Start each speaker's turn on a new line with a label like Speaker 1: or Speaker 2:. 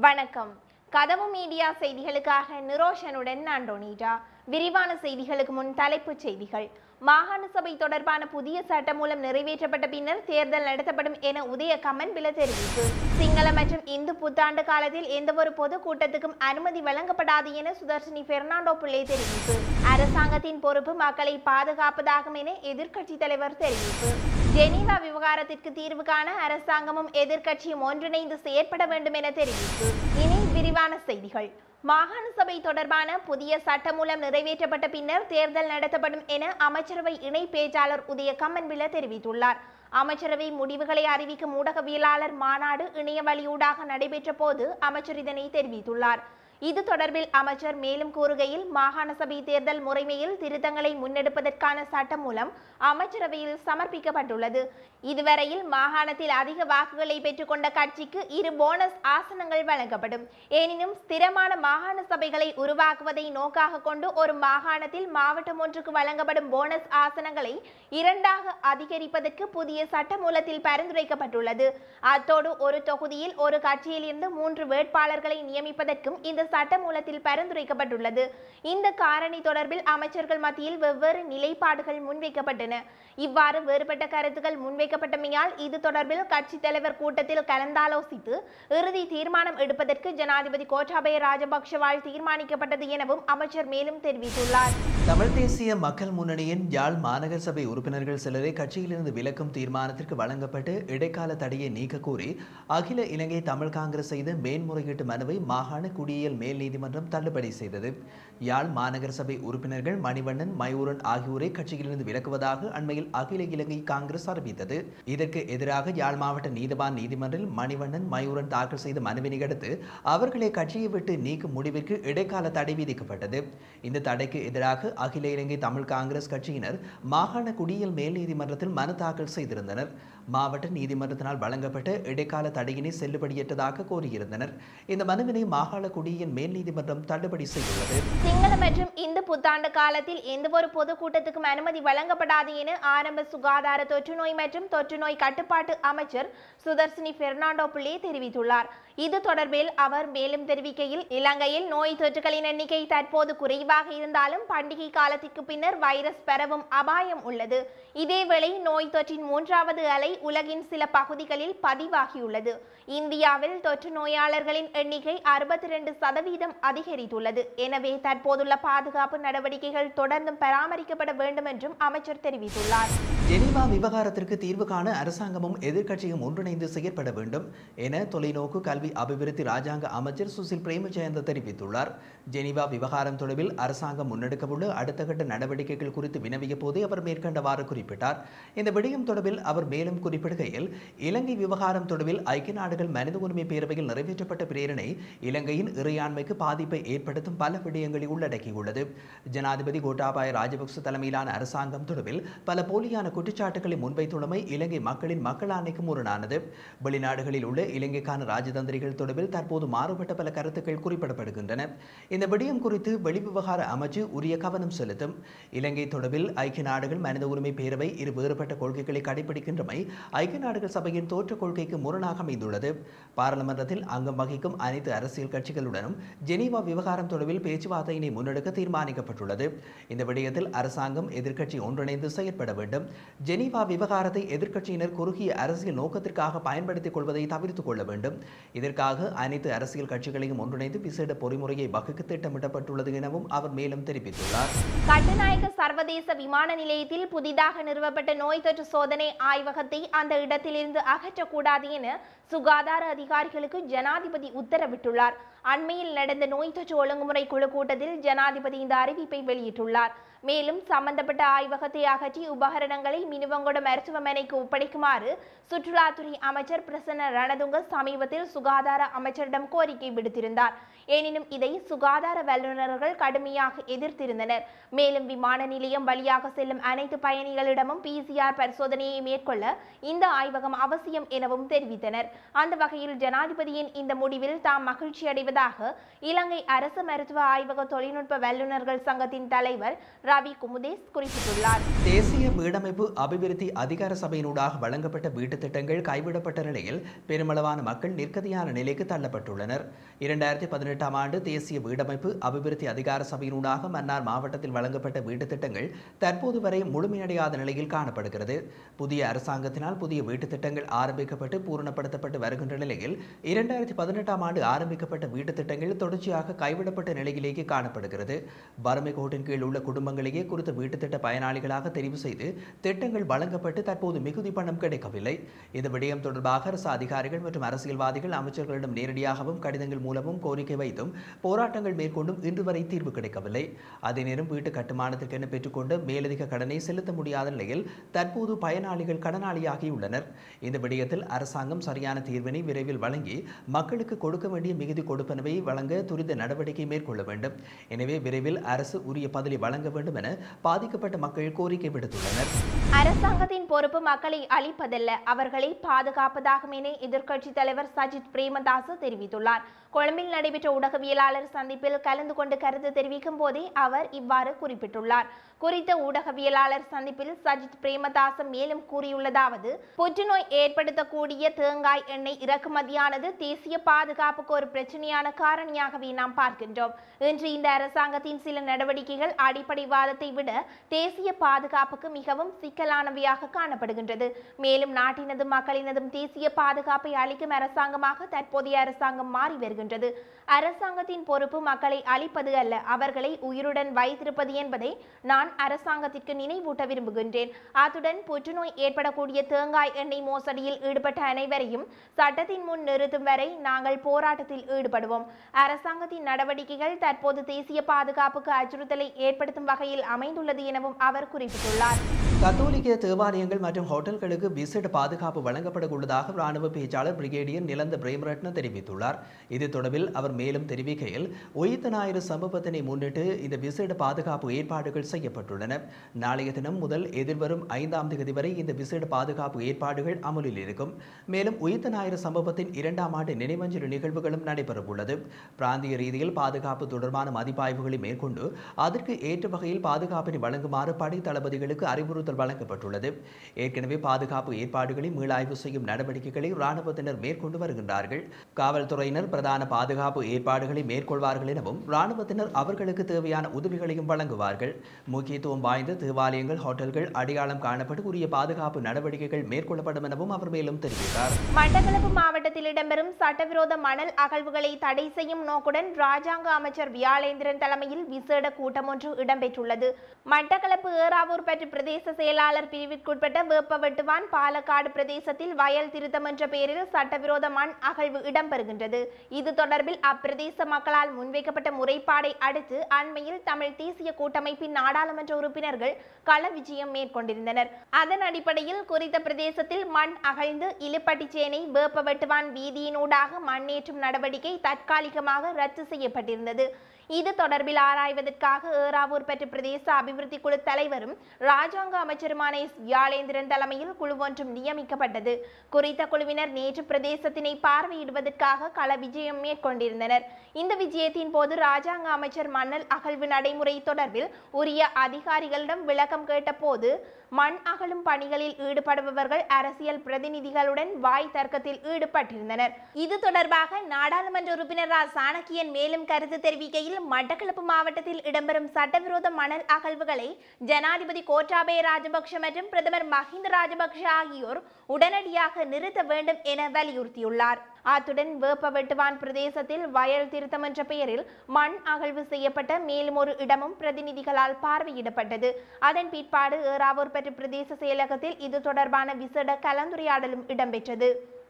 Speaker 1: வணக்கம் கதவு மீடியா செய்திகளுக்காக நிரோஷனுடன் நான் டொனிட்டா விரிவான செய்திகளுக்கு முன் தலைப்புச் செய்திகள் மாகாண சபை தொடர்பான புதிய சட்டம் மூலம் நிறைவேற்றப்பட்ட பின்னர் தேர்தல் நடத்தப்படும் என உதய கமன்பில தெரிவிப்பு சிங்கள மற்றும் இந்து புத்தாண்டு காலத்தில் எந்தவொரு பொது கூட்டத்துக்கும் அனுமதி வழங்கப்படாது என சுதர்ஷினி பெர்னாண்டோ பிள்ளை தெரிவிப்பு அரசாங்கத்தின் பொறுப்பு மக்களை பாதுகாப்பதாகும் என எதிர்க்கட்சி தலைவர் தெரிவிப்பு ஜெனீவா விவகாரத்திற்கு தீர்வு காண அரசாங்கமும் எதிர்க்கட்சியும் ஒன்றிணைந்து செயற்பட வேண்டும் என தெரிவிப்பு இனி விரிவான செய்திகள் மாகாண சபை தொடர்பான புதிய சட்டம் மூலம் நிறைவேற்றப்பட்ட பின்னர் தேர்தல் நடத்தப்படும் என அமைச்சரவை இணை பேச்சாளர் உதய கம்மன்பில தெரிவித்துள்ளார் அமைச்சரவை முடிவுகளை அறிவிக்கும் ஊடகவியலாளர் மாநாடு இணைய வழியூடாக நடைபெற்ற போது அமைச்சர் இதனை தெரிவித்துள்ளார் இது தொடர்பில் அமைச்சர் மேலும் கூறுகையில் மாகாண சபை தேர்தல் முறைமையில் திருத்தங்களை முன்னெடுப்பதற்கான சட்டம் மூலம் அமைச்சரவையில் சமர்ப்பிக்கப்பட்டுள்ளது இதுவரையில் மாகாணத்தில் அதிக வாக்குகளை பெற்றுக்கொண்ட கட்சிக்கு இரு போனஸ் ஆசனங்கள் வழங்கப்படும் எனினும் ஸ்திரமான மாகாண சபைகளை உருவாக்குவதை நோக்காக கொண்டு ஒரு மாகாணத்தில் மாவட்டம் ஒன்றுக்கு வழங்கப்படும் போனஸ் ஆசனங்களை இரண்டாக அதிகரிப்பதற்கு புதிய சட்ட மூலத்தில் பரிந்துரைக்கப்பட்டுள்ளது அத்தோடு ஒரு தொகுதியில் ஒரு கட்சியில் இருந்து மூன்று வேட்பாளர்களை நியமிப்பதற்கும் இந்த சட்ட மூலத்தில் பரிந்துரைக்கப்பட்டுள்ளது இந்த காரணி தொடர்பில் அமைச்சர்கள் மத்தியில் வெவ்வேறு நிலைப்பாடுகள் முன்வைக்கப்பட்டன இவ்வாறு வேறுபட்ட கருத்துக்கள் முன்வைக்கப்பட்டமையால் இது தொடர்பில் கட்சித் தலைவர் கூட்டத்தில் கலந்தாலோசித்து இறுதி தீர்மானம் எடுப்பதற்கு ஜனாதிபதி கோட்டாபய ராஜபக்ஷவால் தீர்மானிக்கப்பட்டது எனவும் அமைச்சர் மேலும் தெரிவித்துள்ளார்
Speaker 2: தமிழ் தேசிய மக்கள் முன்னணியின் யாழ் மாநகர சபை உறுப்பினர்கள் சிலரை கட்சியிலிருந்து விலக்கும் தீர்மானத்திற்கு வழங்கப்பட்டு இடைக்கால தடையை நீக்க கோரி அகில இலங்கை தமிழ் காங்கிரஸ் செய்த மேன்முறையீட்டு மனுவை மாகாண குடியியல் மேல் நீதிமன்றம் தள்ளுபடி செய்தது யாழ் மாநகர சபை உறுப்பினர்கள் மணிவண்ணன் மயூரன் ஆகியோரை கட்சியிலிருந்து விலக்குவதாக அண்மையில் அகில இலங்கை காங்கிரஸ் அறிவித்தது இதற்கு எதிராக யாழ் மாவட்ட நீதிவான் நீதிமன்றில் மணிவண்ணன் மயூரன் தாக்கல் செய்த மனுவினை அடுத்து அவர்களை கட்சியை விட்டு நீக்கும் முடிவிற்கு இடைக்கால தடை விதிக்கப்பட்டது இந்த தடைக்கு எதிராக அகில இலங்கை தமிழ் காங்கிரஸ் கட்சியினர் மாகாண குடியியல் மேல் நீதிமன்றத்தில் மனு தாக்கல் செய்திருந்தனர் மாவட்ட நீதிமன்றத்தினால் வழங்கப்பட்ட இடைக்கால தடையினை செல்லுபடியற்றதாக கோரியிருந்தனர் இந்த மனுவினை மாகாண குடியியல் மேல் நீதிமன்றம் தள்ளுபடி செய்துள்ளது
Speaker 1: சிங்கள மற்றும் இந்து புத்தாண்டு காலத்தில் எந்தவொரு பொதுக்கூட்டத்துக்கும் அனுமதி வழங்கப்படாது என ஆரம்ப சுகாதார தொற்றுநோய் மற்றும் தொற்றுநோய் கட்டுப்பாட்டு அமைச்சர் சுதர்சினி பெர்னாண்டோ பிள்ளை தெரிவித்துள்ளார் இது தொடர்பில் அவர் மேலும் தெரிவிக்கையில் இலங்கையில் நோய் தொற்றுகளின் எண்ணிக்கை தற்போது குறைவாக இருந்தாலும் பண்டிகை காலத்திற்கு பின்னர் வைரஸ் பரவும் அபாயம் உள்ளது இதேவேளை நோய் தொற்றின் மூன்றாவது அலை உலகின் சில பகுதிகளில் பதிவாகியுள்ளது இந்தியாவில் தொற்று நோயாளர்களின் எண்ணிக்கை அறுபத்தி ரெண்டு சதவீதம் அதிகரித்துள்ளது எனவே தற்போதுள்ள பாதுகாப்பு நடவடிக்கைகள் தொடர்ந்தும் பராமரிக்கப்பட வேண்டும் என்றும் அமைச்சர் தெரிவித்துள்ளார்
Speaker 2: ஜெனீவா விவகாரத்திற்கு தீர்வு காண அரசாங்கமும் எதிர்க்கட்சியும் ஒன்றிணைந்து செயற்பட வேண்டும் என தொலைநோக்கு கல்வி அபிவிருத்தி ராஜாங்க அமைச்சர் சுசில் பிரேமஜெயந்த தெரிவித்துள்ளார் ஜெனீவா விவகாரம் தொடர்பில் அரசாங்கம் முன்னெடுக்கவுள்ள அடுத்த கட்ட நடவடிக்கைகள் குறித்து வினவிய போதே அவர் மேற்கண்டவாறு குறிப்பிட்டார் இந்த விடயம் தொடர்பில் அவர் மேலும் குறிப்பிடுகையில் இலங்கை விவகாரம் தொடர்பில் ஐக்கிய நாடுகள் மனித உரிமை பேரவையில் நிறைவேற்றப்பட்ட பிரேரணை இலங்கையின் இறையாண்மைக்கு பாதிப்பை ஏற்படுத்தும் பல விடயங்களை உள்ளடக்கியுள்ளது ஜனாதிபதி கோட்டாபாய ராஜபக்ச தலைமையிலான அரசாங்கம் தொடர்பில் பல போலியான குற்றச்சாட்டுகளை முன்வைத்துள்ளமை இலங்கை மக்களின் மக்கள் ஆணைக்கு முரணானது வெளிநாடுகளில் உள்ள இலங்கைக்கான ராஜதந்திரிகள் தொடர்பில் தற்போது மாறுபட்ட பல கருத்துக்கள் குறிப்பிடப்படுகின்றன இந்த விடயம் குறித்து வெளிவிவகார அமைச்சு உரிய கவனம் செலுத்தும் இலங்கை தொடர்பில் ஐக்கிய நாடுகள் மனித உரிமை பேரவை இரு வேறுபட்ட கொள்கைகளை கடைபிடிக்கின்றமை ஐக்கிய நாடுகள் சபையின் தோற்ற கொள்கைக்கு முரணாக அமைந்துள்ளது பாராளுமன்றத்தில் அங்கம் வகிக்கும் அனைத்து அரசியல் கட்சிகளுடனும் ஜெனீவா விவகாரம் தொடர்பில் பேச்சுவார்த்தையினை முன்னெடுக்க தீர்மானிக்கப்பட்டுள்ளது இந்த விடயத்தில் அரசாங்கம் எதிர்க்கட்சி ஒன்றிணைந்து செயற்பட வேண்டும் ஜெனீவா விவகாரத்தை எதிர்க்கட்சியினர் குறுகிய அரசியல் நோக்கத்திற்காக பயன்படுத்திக் கொள்வதை தவிர்த்துக் கொள்ள வேண்டும் இதற்காக அனைத்து அரசியல் கட்சிகளையும் ஒன்றிணைந்து விசேட பொறிமுறையை வகுக்க திட்டமிடப்பட்டுள்ளது எனவும் அவர் மேலும் தெரிவித்துள்ளார்
Speaker 1: கட்டுநாயக்க சர்வதேச விமான நிலையத்தில் புதிதாக நிறுவப்பட்ட நோய் தொற்று சோதனை ஆய்வகத்தை அந்த இடத்திலிருந்து அகற்றக்கூடாது என சுகாதார அதிகாரிகளுக்கு ஜனாதிபதி உத்தரவிட்டுள்ளார் அண்மையில் நடந்த நோய் தொற்று ஒழுங்குமுறை குழு கூட்டத்தில் ஜனாதிபதி இந்த அறிவிப்பை வெளியிட்டுள்ளார் மேலும் சம்பந்தப்பட்ட ஆய்வகத்தை அகற்றி உபகரணங்களை மினுவங்கொட மருத்துவமனைக்கு ஒப்படைக்குமாறு சுற்றுலாத்துறை அமைச்சர் பிரசன்ன ரணதுங்க சமீபத்தில் சுகாதார அமைச்சரிடம் கோரிக்கை விடுத்திருந்தார் எனினும் இதை சுகாதார வல்லுநர்கள் கடுமையாக எதிர்த்திருந்தனர் மேலும் விமான நிலையம் வழியாக செல்லும் அனைத்து பயணிகளிடமும் பிசிஆர் பரிசோதனையை மேற்கொள்ள இந்த ஆய்வகம் அவசியம் எனவும் தெரிவித்தனர் அந்த வகையில் ஜனாதிபதியின் இந்த முடிவில் தாம் மகிழ்ச்சி அடைவதாக இலங்கை அரசு மருத்துவ ஆய்வக தொழில்நுட்ப வல்லுநர்கள் சங்கத்தின் தலைவர் ரவி குமுதேஸ் குறிப்பிட்டுள்ளார்
Speaker 2: தேசிய வீடமைப்பு அபிவிருத்தி அதிகார சபையினூடாக வழங்கப்பட்ட வீட்டுத் திட்டங்கள் கைவிடப்பட்ட நிலையில் பெருமளவான மக்கள் நிர்கதியான நிலைக்கு தள்ளப்பட்டுள்ளனர் இரண்டாயிரத்தி பதினெட்டாம் ஆண்டு தேசிய வீடமைப்பு அபிவிருத்தி அதிகார சபையினூடாக மன்னார் மாவட்டத்தில் வழங்கப்பட்ட வீட்டுத் திட்டங்கள் தற்போது வரை முழுமையடையாத நிலையில் காணப்படுகிறது புதிய அரசாங்கத்தினால் புதிய வீட்டுத் திட்டங்கள் ஆரம்பிக்கப்பட்டு பூரணப்படுத்தப்பட்டு வருகின்ற நிலையில் இரண்டாயிரத்தி பதினெட்டாம் ஆண்டு ஆரம்பிக்கப்பட்ட வீட்டுத் திட்டங்கள் தொடர்ச்சியாக கைவிடப்பட்ட நிலையிலேயே காணப்படுகிறது வறுமை கோட்டின் கீழ் உள்ள குடும்பங்களையே குறித்த வீட்டுத் திட்ட பயனாளிகளாக தெரிவு செய்து திட்டங்கள் வழங்கப்பட்டு தற்போது மிகுதி பணம் கிடைக்கவில்லை இந்த விடயம் தொடர்பாக அரசு அதிகாரிகள் மற்றும் அரசியல்வாதிகள் அமைச்சர்களிடம் நேரடியாகவும் கடிதங்கள் மூலமும் கோரிக்கை வைத்தும் போராட்டங்கள் மேற்கொண்டும் இன்று வரை தீர்வு கிடைக்கவில்லை அதே நேரம் வீட்டு கட்டுமானத்திற்கென பெற்றுக்கொண்ட மேலதிக கடனை செலுத்த முடியாத நிலையில் தற்போது பயனாளிகள் கடனாளியாகியுள்ளனர் இந்த விடயத்தில் அரசாங்கம் சரியான தீர்வினை விரைவில் வழங்கி மக்களுக்கு கொடுக்க வேண்டிய மிகுதி கொடுப்பனவை வழங்க துரித நடவடிக்கை மேற்கொள்ள வேண்டும் எனவே விரைவில் அரசு உரிய பதிலை வழங்க வேண்டும் என பாதிக்கப்பட்ட மக்கள் கோரிக்கை விடுத்துள்ளனர்
Speaker 1: அரசாங்கத்தின் பொறுப்பு மக்களை அழிப்பதல்ல அவர்களை பாதுகாப்பதாகும் என எதிர்க்கட்சித் தலைவர் சஜித் பிரேமதாச தெரிவித்துள்ளார் கொழும்பில் நடைபெற்ற ஊடகவியலாளர் சந்திப்பில் கலந்து கொண்டு கருத்து தெரிவிக்கும் போதே அவர் இவ்வாறு குறிப்பிட்டுள்ளார் குறித்த ஊடகவியலாளர் சந்திப்பில் சஜித் பிரேமதாச மேலும் கூறியுள்ளதாவது புற்றுநோய் ஏற்படுத்தக்கூடிய தேங்காய் எண்ணெய் இறக்குமதியானது தேசிய பாதுகாப்புக்கு ஒரு பிரச்சனையான காரணியாகவே நாம் பார்க்கின்றோம் இன்று இந்த அரசாங்கத்தின் சில நடவடிக்கைகள் அடிப்படைவாதத்தை விட தேசிய பாதுகாப்புக்கு மிகவும் சிக்கலானவையாக காணப்படுகின்றது மேலும் நாட்டினதும் மக்களினதும் தேசிய பாதுகாப்பை அளிக்கும் அரசாங்கமாக தற்போதைய அரசாங்கம் மாறி வருகின்றது அரசாங்கத்தின் பொறுப்பு மக்களை அழிப்பது அல்ல அவர்களை உயிருடன் வைத்திருப்பது என்பதை நான் அரசாங்கத்திற்கு நினைவூட்ட விரும்புகின்றேன் அத்துடன் புற்றுநோய் ஏற்படக்கூடிய தேங்காய் எண்ணெய் மோசடியில் ஈடுபட்ட அனைவரையும் சட்டத்தின் முன் நிறுத்தும் வரை நாங்கள் போராட்டத்தில் ஈடுபடுவோம் அரசாங்கத்தின் நடவடிக்கைகள் தற்போது தேசிய பாதுகாப்புக்கு அச்சுறுத்தலை ஏற்படுத்தும் வகையில் அமைந்துள்ளது எனவும் அவர் குறிப்பிட்டுள்ளார்
Speaker 2: கத்தோலிக்க தேவாலயங்கள் மற்றும் ஹோட்டல்களுக்கு விசேட பாதுகாப்பு வழங்கப்பட உள்ளதாக ராணுவ பேச்சாளர் பிரிகேடியர் நிலந்த பிரேமரட்ன தெரிவித்துள்ளார் இது தொடர்பில் அவர் மேலும் தெரிவிக்கையில் உயிர்த்த ஞாயிறு சம்பவத்தினை முன்னிட்டு இந்த விசேட பாதுகாப்பு ஏற்பாடுகள் செய்யப்பட்டுள்ளன நாளைய தினம் முதல் எதிர்வரும் ஐந்தாம் தேதி வரை இந்த விசேட பாதுகாப்பு ஏற்பாடுகள் அமலில் இருக்கும் மேலும் உயிர்த்த ஞாயிறு சம்பவத்தின் இரண்டாம் ஆண்டு நினைவஞ்சலி நிகழ்வுகளும் நடைபெறவுள்ளது பிராந்திய ரீதியில் பாதுகாப்பு தொடர்பான மதிப்பாய்வுகளை மேற்கொண்டு அதற்கு ஏற்ற வகையில் பாதுகாப்பினை வழங்குமாறு படை தளபதிகளுக்கு அறிவுறுத்தல் வழங்கப்பட்டுள்ளது ஏற்கனவே பாதுகாப்பு ஏற்பாடுகளை மீளாய்வு செய்யும் நடவடிக்கைகளை இராணுவத்தினர் மேற்கொண்டு வருகின்றார்கள் காவல்துறையினர் பிரதான பாதுகாப்பு ஏற்பாடுகளை மேற்கொள்வார்கள் எனவும் இராணுவத்தினர் அவர்களுக்கு தேவையான உதவிகளையும் வழங்குவார்கள் முக்கியத்துவம் வாய்ந்த தேவாலயங்கள் ஹோட்டல்கள் அடையாளம் காணப்பட்டு உரிய பாதுகாப்பு நடவடிக்கைகள் மேற்கொள்ளப்படும் எனவும் அவர் மேலும் தெரிவித்தார்
Speaker 1: மட்டக்களப்பு மாவட்டத்தில் இடம்பெறும் சட்டவிரோத மணல் அகழ்வுகளை தடை செய்யும் நோக்குடன் ராஜாங்க அமைச்சர் வியாளேந்திரன் தலைமையில் விசேட கூட்டம் ஒன்று இடம்பெற்றுள்ளது மட்டக்களப்பு ஏறாவூர் பற்றி பிரதேச செயலாளர் பிரிவிற்குட்பட்ட வேப்பவெட்டுவான் பாலக்காடு பிரதேசத்தில் வயல் திருத்தம் என்ற பெயரில் சட்டவிரோத மண் அகழ்வு இடம்பெறுகின்றது இது தொடர்பில் அப்பிரதேச மக்களால் முன்வைக்கப்பட்ட முறைப்பாடை அடுத்து அண்மையில் தமிழ் தேசிய கூட்டமைப்பின் நாடாளுமன்ற உறுப்பினர்கள் கள விஜயம் மேற்கொண்டிருந்தனர் அதன் அடிப்படையில் குறித்த பிரதேசத்தில் மண் அகழ்ந்து இலுப்பட்டிச்சேனை வேப்பவெட்டுவான் வீதியினூடாக மண்ணேற்றும் நடவடிக்கை தற்காலிகமாக ரத்து செய்யப்பட்டிருந்தது இது தொடர்பில் ஆராய்வதற்காக ஏறாவூர் பெற்ற பிரதேச அபிவிருத்தி குழு தலைவரும் ராஜாங்க அமைச்சருமான எஸ் வியாளேந்திரன் தலைமையில் குழு ஒன்றும் நியமிக்கப்பட்டது குறித்த குழுவினர் நேற்று பிரதேசத்தினை பார்வையிடுவதற்காக கள விஜயம் மேற்கொண்டிருந்தனர் இந்த விஜயத்தின் போது ராஜாங்க அமைச்சர் மணல் அகழ்வு நடைமுறை தொடர்பில் உரிய அதிகாரிகளிடம் விளக்கம் கேட்டபோது மண் அகழும் பணிகளில் ஈடுபடுபவர்கள் அரசியல் பிரதிநிதிகளுடன் வாய் தர்க்கத்தில் ஈடுபட்டிருந்தனர் இது தொடர்பாக நாடாளுமன்ற உறுப்பினர் ரா சாணக்கியன் மேலும் கருத்து தெரிவிக்கையில் மட்டக்களப்பு மாவட்டத்தில் இடம்பெறும் சட்டவிரோத மணல் அகழ்வுகளை ஜனாதிபதி கோட்டாபய ராஜபக்ஷ மற்றும் பிரதமர் மஹிந்த ராஜபக்ஷ ஆகியோர் உடனடியாக நிறுத்த வேண்டும் என வலியுறுத்தியுள்ளார் அத்துடன் வேப்பவெட்டுவான் பிரதேசத்தில் வயல் திருத்தம் என்ற பெயரில் மண் அகழ்வு செய்யப்பட்ட மேலும் ஒரு இடமும் பிரதிநிதிகளால் பார்வையிடப்பட்டது அதன் பிற்பாடு ஏறாவூர் பெற்ற பிரதேச செயலகத்தில் இது தொடர்பான விசேட கலந்துரையாடலும் இடம்பெற்றது